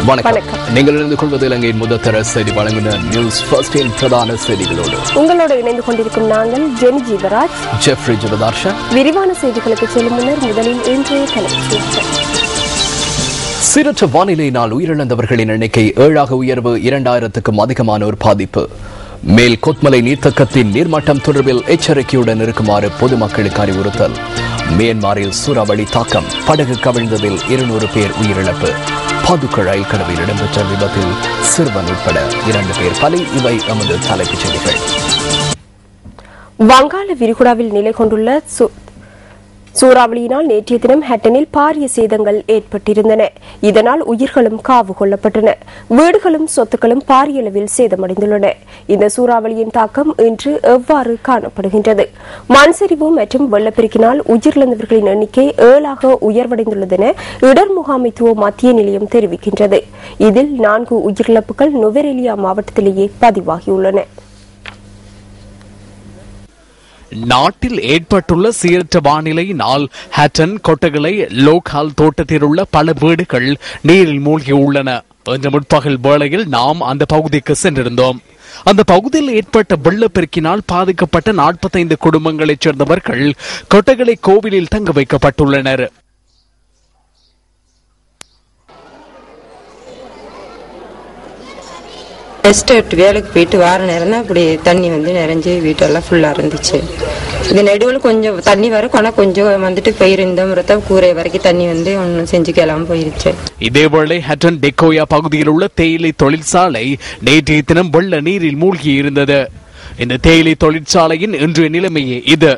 வணக்கம் வணக்கம். நீங்கள் இணைந்து கொள்வது இலங்கையின் முதத்தர செய்தி வழங்குனர் நியூஸ் ஃபர்ஸ்டின் பிரதான செய்திகளோடு உங்களோடு இணைந்து கொண்டிருக்கும் நாங்கள் ஜெனி ஜீவராஜ் ஜெஃப்ரி ஜெபதார்ஷா விரிவான செய்திகளுக்கு செல்லும் முன்னர் முதலில் இன்றைய தலைப்புச் செய்திகள் சீரற்ற வானிலையினால் உயிரிழந்தவர்களின் எண்ணிக்கை ஏழாக உயர்வு இரண்டாயிரத்துக்கும் அதிகமானோர் பாதிப்பு மேல் கொத்மலை நீர்த்தக்கத்தின் நீர்மட்டம் தொடர்பில் எச்சரிக்கையுடன் இருக்குமாறு பொதுமக்களுக்கு அறிவுறுத்தல் மியான்மரில் சூறாவளி தாக்கம் படகு கவிழ்ந்ததில் இருநூறு பேர் உயிரிழப்பு பாதுக்க ரயில் கடவில் இடம்பெற்ற விபத்தில் சிறுவன் உட்பட இரண்டு பேர் பலி இவை எமது தலைப்புச் செய்திகள் வங்காள விரிகுடாவில் நிலை கொண்டுள்ள சு- சூறாவளியினால் நேற்றைய தினம் ஹட்டனில் பாரிய சேதங்கள் ஏற்பட்டிருந்தன இதனால் உயிர்களும் காவு கொள்ளப்பட்டன வீடுகளும் சொத்துக்களும் பாரிய அளவில் சேதமடைந்துள்ளன இந்த சூறாவளியின் தாக்கம் இன்று எவ்வாறு காணப்படுகின்றது மண் சரிவு மற்றும் வெள்ளப்பெருக்கினால் உயிரிழந்தவர்களின் எண்ணிக்கை ஏழாக உயர்வடைந்துள்ளதென இடர் முகாமைத்துவ மத்திய நிலையம் தெரிவிக்கின்றது இதில் நான்கு உயிரிழப்புகள் நுவரெலியா மாவட்டத்திலேயே பதிவாகியுள்ளன நாட்டில் ஏற்பட்டுள்ள சீரற்ற வானிலையினால் ஹட்டன் கொட்டகலை லோகால் தோட்டத்தில் உள்ள பல வீடுகள் நீரில் மூழ்கியுள்ளன இன்று முற்பகல் வேளையில் நாம் அந்த பகுதிக்கு சென்றிருந்தோம் அந்த பகுதியில் ஏற்பட்ட வெள்ளப்பெருக்கினால் பாதிக்கப்பட்ட நாற்பத்தைந்து குடும்பங்களைச் சேர்ந்தவர்கள் கொட்டகலை கோவிலில் தங்க வைக்கப்பட்டுள்ளனர் எஸ்டேட் வேலைக்கு போயிட்டு வார நேரம் தான் இப்படி தண்ணி வந்து நிறைஞ்சு வீட்டெல்லாம் ஃபுல்லாக இருந்துச்சு இது நடுவில் கொஞ்சம் தண்ணி வர ஆனால் கொஞ்சம் வந்துட்டு போயிருந்த முறத்த கூரை வரைக்கும் தண்ணி வந்து ஒன்றும் செஞ்சுக்கலாம் போயிருச்சு இதேவேளை ஹட்டன் டெக்கோயா பகுதியில் உள்ள தேயிலை தொழிற்சாலை நேற்றைய தினம் வெள்ள நீரில் மூழ்கி இருந்தது இந்த தேயிலை தொழிற்சாலையின் இன்றைய நிலைமையே இது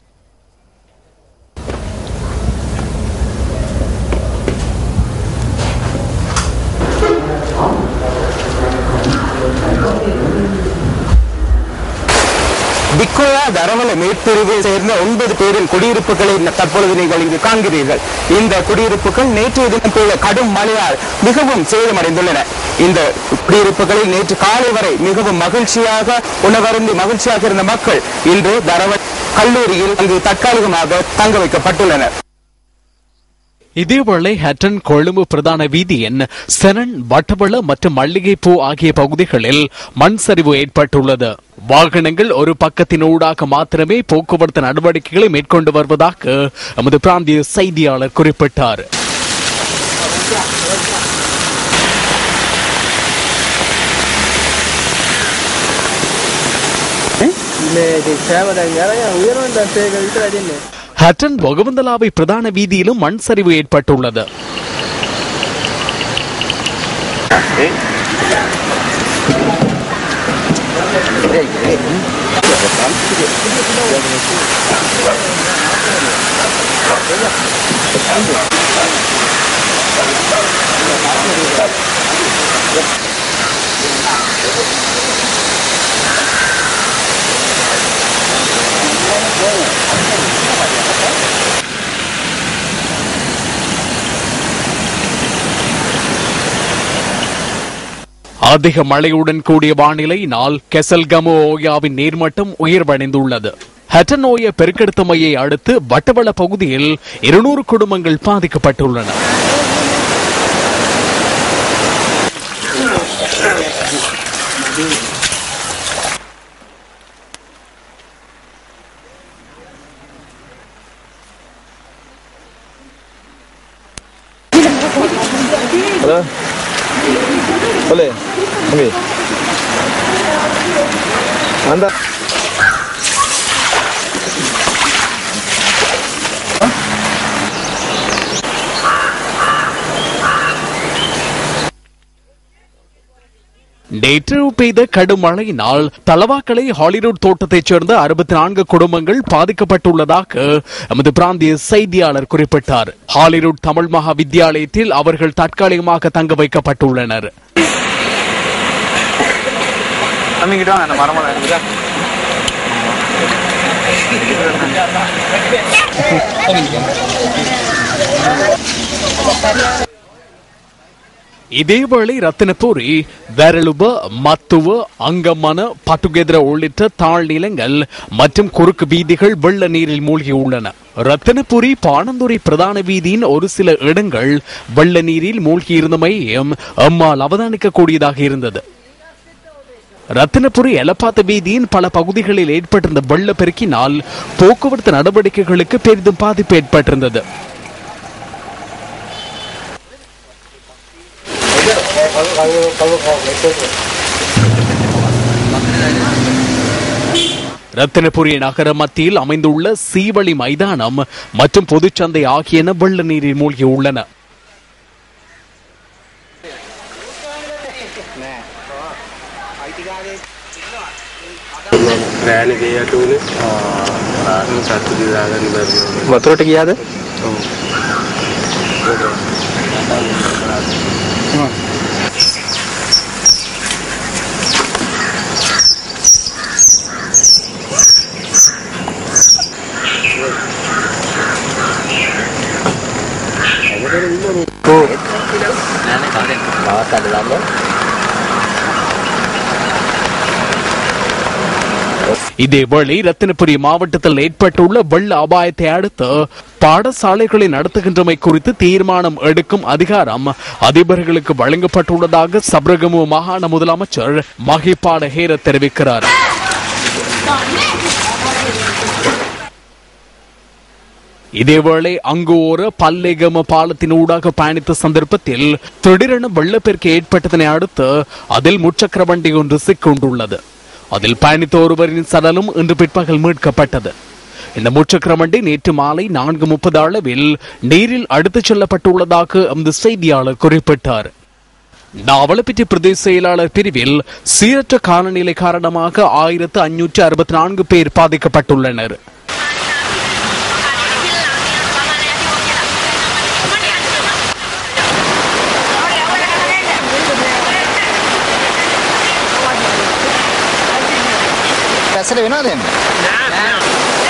பிக்கோயா தரவல மேற்பிரிவில் சேர்ந்த ஒன்பது பேரின் குடியிருப்புகளை தற்பொழுது நீங்கள் இங்கு காண்கிறீர்கள் இந்த குடியிருப்புகள் நேற்றைய தினம் பெய்த கடும் மழையால் மிகவும் சேதமடைந்துள்ளன இந்த குடியிருப்புகளில் நேற்று காலை வரை மிகவும் மகிழ்ச்சியாக உணவருந்தி மகிழ்ச்சியாக இருந்த மக்கள் இன்று தரவ கல்லூரியில் அங்கு தற்காலிகமாக தங்க வைக்கப்பட்டுள்ளனர் இதேவேளை ஹட்டன் கொழும்பு பிரதான வீதியின் செனன் வட்டவள மற்றும் மல்லிகைப்பூ ஆகிய பகுதிகளில் மண் சரிவு ஏற்பட்டுள்ளது வாகனங்கள் ஒரு பக்கத்தின் ஊடாக மாத்திரமே போக்குவரத்து நடவடிக்கைகளை மேற்கொண்டு வருவதாக எமது பிராந்திய செய்தியாளர் குறிப்பிட்டார் ஹட்டன் பொகவந்தலாவை பிரதான வீதியிலும் மண் சரிவு ஏற்பட்டுள்ளது அதிக மழையுடன் கூடிய வானிலையினால் கெசல்கமோ ஓயாவின் நீர்மட்டம் உயர்வடைந்துள்ளது ஹட்டனோய பெருக்கெடுத்தமையை அடுத்து வட்டவள பகுதியில் இருநூறு குடும்பங்கள் பாதிக்கப்பட்டுள்ளன boleh ambil anda நேற்று பெய்த கடும் மழையினால் தலவாக்கலை ஹாலிவுட் தோட்டத்தைச் சேர்ந்த அறுபத்தி நான்கு குடும்பங்கள் பாதிக்கப்பட்டுள்ளதாக எமது பிராந்திய செய்தியாளர் குறிப்பிட்டார் ஹாலிவுட் தமிழ் மகா வித்தியாலயத்தில் அவர்கள் தற்காலிகமாக தங்க வைக்கப்பட்டுள்ளனர் அமைக்கிட்டு வாங்க அந்த மரமெல்லாம் இருக்குதா இதேவேளை ரத்தினபுரி வெரலுப மத்துவ அங்கமன பட்டுகெதிர உள்ளிட்ட தாழ்நிலங்கள் மற்றும் குறுக்கு வீதிகள் வெள்ள நீரில் மூழ்கியுள்ளன ரத்தினபுரி பாணந்துறை பிரதான வீதியின் ஒரு சில இடங்கள் வெள்ள நீரில் மூழ்கியிருந்தமையும் எம்மால் அவதானிக்க கூடியதாக இருந்தது ரத்தினபுரி எலப்பாத்த வீதியின் பல பகுதிகளில் ஏற்பட்டிருந்த வெள்ளப்பெருக்கினால் போக்குவரத்து நடவடிக்கைகளுக்கு பெரிதும் பாதிப்பு ஏற்பட்டிருந்தது ரத்தினபுரி நகர மத்தியில் அமைந்துள்ள சீவழி மைதானம் மற்றும் பொதுச்சந்தை ஆகியன வெள்ள நீரில் மூழ்கியுள்ளன රෑන ගේයට වුණේ ආත්ම සත්තු දිදාගන්න බැරි වතුරට ගියාද இதேவேளை ரத்தினபுரி மாவட்டத்தில் ஏற்பட்டுள்ள வெள்ள அபாயத்தை அடுத்து பாடசாலைகளை நடத்துகின்றமை குறித்து தீர்மானம் எடுக்கும் அதிகாரம் அதிபர்களுக்கு வழங்கப்பட்டுள்ளதாக சப்ரகமு மாகாண முதலமைச்சர் மகிபாட ஹேர தெரிவிக்கிறார் இதேவேளை அங்கு ஒரு பல்லேகம பாலத்தின் ஊடாக பயணித்த சந்தர்ப்பத்தில் திடீரென வெள்ளப்பெருக்கு ஏற்பட்டதனை அடுத்து அதில் முச்சக்கர வண்டி ஒன்று சிக்கொண்டுள்ளது அதில் பயணித்த ஒருவரின் சடலம் இன்று பிற்பகல் மீட்கப்பட்டது இந்த முச்சக்கர வண்டி நேற்று மாலை நான்கு முப்பது அளவில் நீரில் அடுத்துச் செல்லப்பட்டுள்ளதாக அந்த செய்தியாளர் குறிப்பிட்டார் நாவலப்பிட்டி பிரதேச செயலாளர் பிரிவில் சீரற்ற காலநிலை காரணமாக ஆயிரத்து அஞ்சூற்று அறுபத்தி நான்கு பேர் பாதிக்கப்பட்டுள்ளனர் පැසට වෙනවා දෙන්න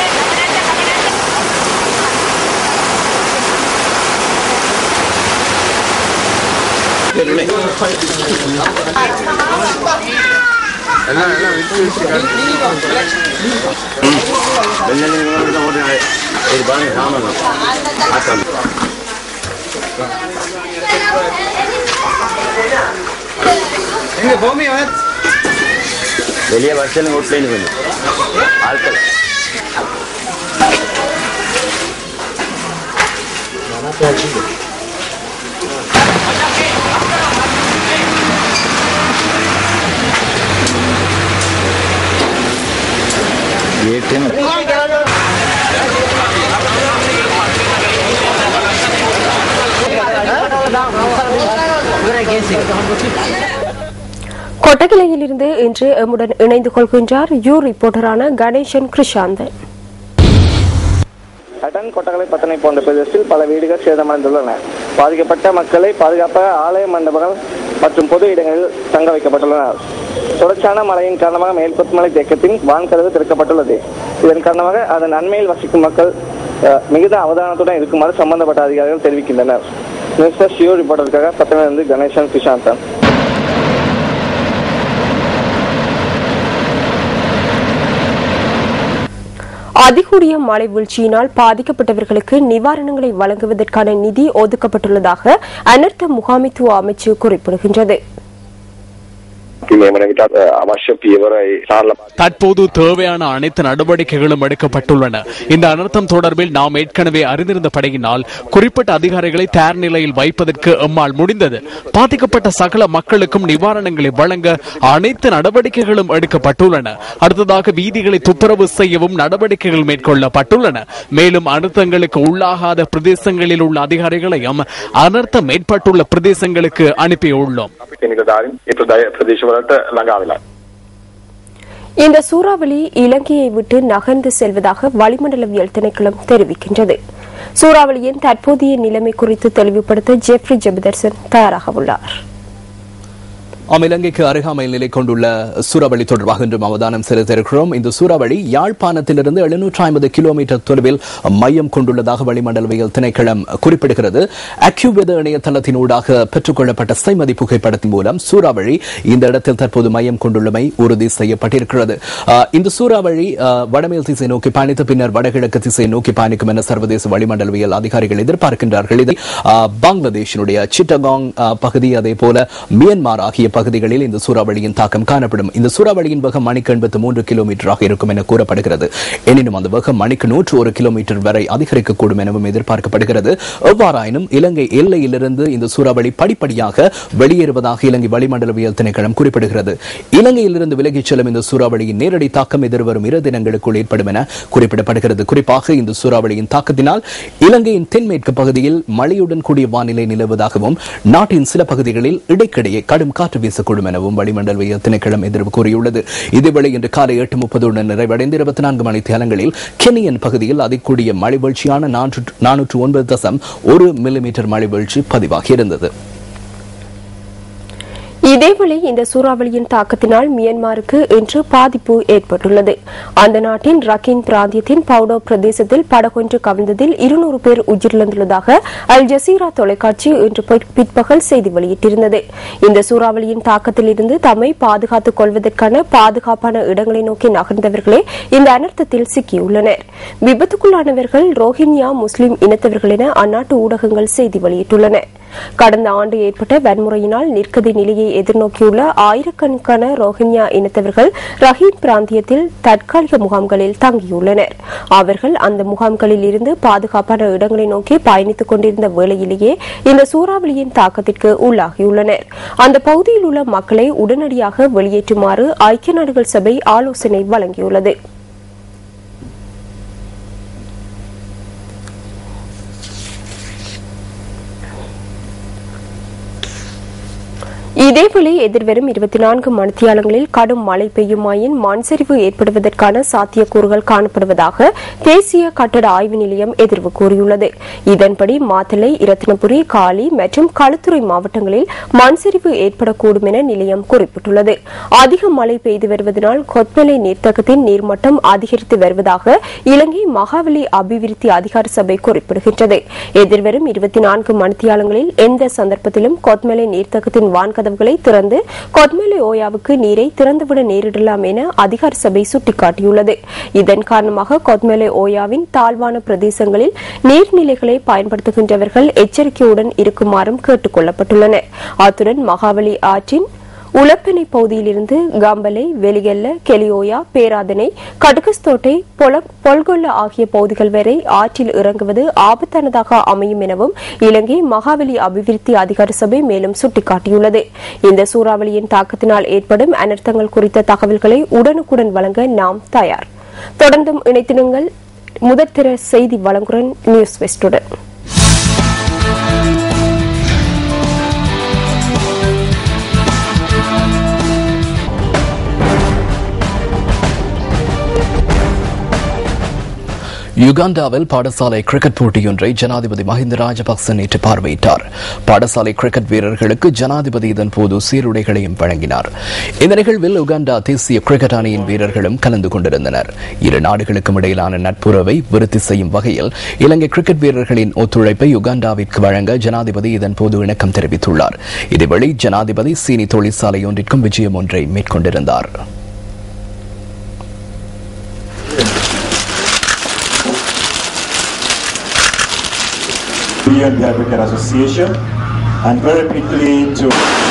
எங்க பூமி வெளியே வருஷம் ஓட்லேன்னு கொஞ்சம் ஆட்கள் ගේටම கொட்டகிளையிலிருந்து இன்று எம்முடன் இணைந்து கொள்கின்றார் யூ ரிப்போர்ட்டரான கணேசன் கிருஷாந்தன் அட்டன் கொட்டகலை பத்தனை போன்ற பிரதேசத்தில் பல வீடுகள் சேதமடைந்துள்ளன பாதிக்கப்பட்ட மக்களை பாதுகாப்பாக ஆலய மண்டபங்கள் மற்றும் பொது இடங்களில் தங்க வைக்கப்பட்டுள்ளனர் தொடர்ச்சியான மழையின் காரணமாக மேல்கொத்துமலை தேக்கத்தின் வான்கதவு திறக்கப்பட்டுள்ளது இதன் காரணமாக அதன் அண்மையில் வசிக்கும் மக்கள் அஹ், மிகுந்த அவதானத்துடன் இருக்குமாறு சம்பந்தப்பட்ட அதிகாரிகள் தெரிவிக்கின்றனர் மிஸ்டர் ஷியோ ரிப்போர்ட்டருக்காக பத்தனிலிருந்து கணேசன் கிருஷாந்தன் அதிகூடிய மழை வீழ்ச்சியினால் பாதிக்கப்பட்டவர்களுக்கு நிவாரணங்களை வழங்குவதற்கான நிதி ஒதுக்கப்பட்டுள்ளதாக அனர்த்த முகாமைத்துவ அமைச்சு குறிப்பிடுகின்றது මේ වන විටත් අ, අවශ්‍ය පියවරයි සාරල தற்போது தேவையான அனைத்து நடவடிக்கைகளும் எடுக்கப்பட்டுள்ளன இந்த அனர்த்தம் தொடர்பில் நாம் ஏற்கனவே அறிந்திருந்தபடியினால் குறிப்பிட்ட அதிகாரிகளை தயார் நிலையில் வைப்பதற்கு எம்மால் முடிந்தது பாதிக்கப்பட்ட சகல மக்களுக்கும் நிவாரணங்களை வழங்க அனைத்து நடவடிக்கைகளும் எடுக்கப்பட்டுள்ளன அடுத்ததாக வீதிகளை துப்புரவு செய்யவும் நடவடிக்கைகள் மேற்கொள்ளப்பட்டுள்ளன மேலும் அனர்த்தங்களுக்கு உள்ளாகாத பிரதேசங்களில் உள்ள அதிகாரிகளையும் அனர்த்தம் ஏற்பட்டுள்ள பிரதேசங்களுக்கு அனுப்பியுள்ளோம் නිලධාරින් ඒ ප්‍රදය- ප්‍රදේශවලට ළඟා වෙලා. இந்த சூறாவளி இலங்கையை விட்டு நகர்ந்து செல்வதாக வளிமண்டலவியல் திணைக்களம் தெரிவிக்கின்றது சூறாவளியின் தற்போதைய நிலைமை குறித்து தெளிவுபடுத்த ஜெப்ரி ஜெபதர்சன் தயாராக உள்ளார் ஆம் இலங்கைக்கு அருகாமையில் நிலை கொண்டுள்ள சூறாவளி தொடர்பாக இன்றும் அவதானம் செலுத்தியிருக்கிறோம் இந்த சூறாவளி யாழ்ப்பாணத்திலிருந்து எழுநூற்று ஐம்பது கிலோமீட்டர் தொலைவில் மையம் கொண்டுள்ளதாக வளிமண்டலவியல் திணைக்களம் குறிப்பிடுகிறது அக்யூவெத இணையதளத்தினூடாக பெற்றுக்கொள்ளப்பட்ட செய்மதி புகைப்படத்தின் மூலம் சூறாவளி இந்த இடத்தில் தற்போது மையம் கொண்டுள்ளமை உறுதி செய்யப்பட்டிருக்கிறது ஆஹ், இந்த சூறாவளி ஆஹ், வடமேல் திசை நோக்கி பயணித்து பின்னர் வடகிழக்கு திசை நோக்கி பயணிக்கும் என சர்வதேச வளிமண்டலவியல் அதிகாரிகள் எதிர்பார்க்கின்றார்கள் இதை ஆஹ், பங்களாதேஷினுடைய சிட்டகாங் ஆஹ், பகுதி அதே போல மியான்மர் ஆகிய பகுதிகளில் இந்த சூறாவளியின் தாக்கம் காணப்படும் இந்த சூறாவளியின் வேகம் மணிக்கு எண்பத்து மூன்று கிலோமீட்டராக இருக்கும் என கூறப்படுகிறது எனினும் அந்த வேகம் மணிக்கு நூற்று ஒரு கிலோமீட்டர் வரை அதிகரிக்கக்கூடும் எனவும் எதிர்பார்க்கப்படுகிறது எவ்வாறாயினும் இலங்கை எல்லையிலிருந்து இந்த சூறாவளி படிப்படியாக வெளியேறுவதாக இலங்கை வளிமண்டலவியல் திணைக்களம் குறிப்பிடுகிறது இலங்கையிலிருந்து விலகிச் செல்லும் இந்த சூறாவளியின் நேரடி தாக்கம் எதிர்வரும் இரு தினங்களுக்குள் ஏற்படும் என குறிப்பிடப்படுகிறது குறிப்பாக இந்த சூறாவளியின் தாக்கத்தினால் இலங்கையின் தென்மேற்கு பகுதியில் மழையுடன் கூடிய வானிலை நிலவுவதாகவும் நாட்டின் சில பகுதிகளில் இடைக்கிடையே கடும் காற்று வீசக்கூடும் எனவும் வளிமண்டலவியல் திணைக்களம் எதிர்ப்பு கூறியுள்ளது இதேவேளை இன்று காலை எட்டு முப்பதுடன் நிறைவடைந்த இருபத்தி நான்கு மணி தேலங்களில் கெனியன் பகுதியில் அதிகூடிய மழை வீழ்ச்சியான நானூற்று ஒன்பது தசம் ஒரு மில்லிமீட்டர் மழை வீழ்ச்சி பதிவாகியிருந்தது இதேவேளை இந்த சூறாவளியின் தாக்கத்தினால் மியான்மருக்கு இன்று பாதிப்பு ஏற்பட்டுள்ளது அந்த நாட்டின் ரக்கின் பிராந்தியத்தின் பவுடோ பிரதேசத்தில் படகொன்று கவிழ்ந்ததில் இருநூறு பேர் உயிரிழந்துள்ளதாக அல் ஜசீரா தொலைக்காட்சி இன்று பிற்- பிற்பகல் செய்தி வெளியிட்டிருந்தது இந்த சூறாவளியின் தாக்கத்தில் இருந்து தம்மை பாதுகாத்துக் கொள்வதற்கான பாதுகாப்பான இடங்களை நோக்கி நகர்ந்தவர்களே இந்த அனர்த்தத்தில் சிக்கியுள்ளனர் விபத்துக்குள்ளானவர்கள் ரோஹிங்யா முஸ்லிம் இனத்தவர்கள் என அந்நாட்டு ஊடகங்கள் செய்தி வெளியிட்டுள்ளன கடந்த ஆண்டு ஏற்பட்ட வன்முறையினால் நிற்கதி நிலையை எதிர்நோக்கியுள்ள ஆயிரக்கணக்கான ரோஹிங்யா இனத்தவர்கள் ரஹீன் பிராந்தியத்தில் தற்காலிக முகாம்களில் தங்கியுள்ளனர் அவர்கள் அந்த முகாம்களில் இருந்து பாதுகாப்பான இடங்களை நோக்கி பயணித்துக் கொண்டிருந்த வேளையிலேயே இந்த சூறாவளியின் தாக்கத்திற்கு உள்ளாகியுள்ளனர் அந்த பகுதியில் உள்ள மக்களை உடனடியாக வெளியேற்றுமாறு ஐக்கிய நாடுகள் சபை ஆலோசனை வழங்கியுள்ளது இதேவேளை எதிர்வரும் இருபத்தி நான்கு மணித்தியாலங்களில் கடும் மழை பெய்யுமாயின் மண் சரிவு ஏற்படுவதற்கான சாத்தியக்கூறுகள் காணப்படுவதாக தேசிய கட்டட ஆய்வு நிலையம் எதிர்வு கூறியுள்ளது இதன்படி மாத்தளை இரத்தினபுரி காலி மற்றும் களுத்துறை மாவட்டங்களில் மண் சரிவு ஏற்படக்கூடும் என நிலையம் குறிப்பிட்டுள்ளது அதிக மழை பெய்து வருவதனால் கொத்மலை நீர்த்தகத்தின் நீர்மட்டம் அதிகரித்து வருவதாக இலங்கை மகாவலி அபிவிருத்தி அதிகார சபை குறிப்பிடுகின்றது எதிர்வரும் இருபத்தி நான்கு மணித்தியாலங்களில் எந்த சந்தர்ப்பத்திலும் கொத்மலை நீர்த்தகத்தின் வான்கதவுகளை திறந்து கொத்மலை ஓயாவுக்கு நீரை திறந்துவிட நேரிடலாம் என அதிகார சபை சுட்டிக்காட்டியுள்ளது இதன் காரணமாக கொத்மலை ஓயாவின் தாழ்வான பிரதேசங்களில் நீர்நிலைகளை பயன்படுத்துகின்றவர்கள் எச்சரிக்கையுடன் இருக்குமாறும் கேட்டுக் கொள்ளப்பட்டுள்ளனர் அத்துடன் மகாவலி ஆற்றின் உளப்பெனை பகுதியிலிருந்து கம்பலை வெளிகல்ல கெலியோயா பேராதனை கடுகஸ்தோட்டை பொல- பொல்கொல்ல ஆகிய பகுதிகள் வரை ஆற்றில் இறங்குவது ஆபத்தானதாக அமையும் எனவும் இலங்கை மகாவலி அபிவிருத்தி அதிகார சபை மேலும் சுட்டிக்காட்டியுள்ளது இந்த சூறாவளியின் தாக்கத்தினால் ஏற்படும் அனர்த்தங்கள் குறித்த தகவல்களை உடனுக்குடன் வழங்க நாம் தயார் தொடர்ந்தும் இணைத்திடுங்கள் முதற்திர செய்தி வழங்குடன் நியூஸ் வெஸ்டுடன் யுகாண்டாவில் பாடசாலை கிரிக்கெட் போட்டியொன்றை ஜனாதிபதி மஹிந்த ராஜபக்ச நேற்று பார்வையிட்டார் பாடசாலை கிரிக்கெட் வீரர்களுக்கு ஜனாதிபதி இதன்போது சீருடைகளையும் வழங்கினார் இந்த நிகழ்வில் உகாண்டா தேசிய கிரிக்கெட் அணியின் வீரர்களும் கலந்து கொண்டிருந்தனர் இரு நாடுகளுக்கும் இடையிலான நட்புறவை விருத்தி செய்யும் வகையில் இலங்கை கிரிக்கெட் வீரர்களின் ஒத்துழைப்பை யுகாண்டாவிற்கு வழங்க ஜனாதிபதி இதன்போது இணக்கம் தெரிவித்துள்ளார் இதேவேளை ஜனாதிபதி சீனி தொழிற்சாலை ஒன்றிற்கும் விஜயம் ஒன்றை மேற்கொண்டிருந்தார் Union the African Association and very quickly to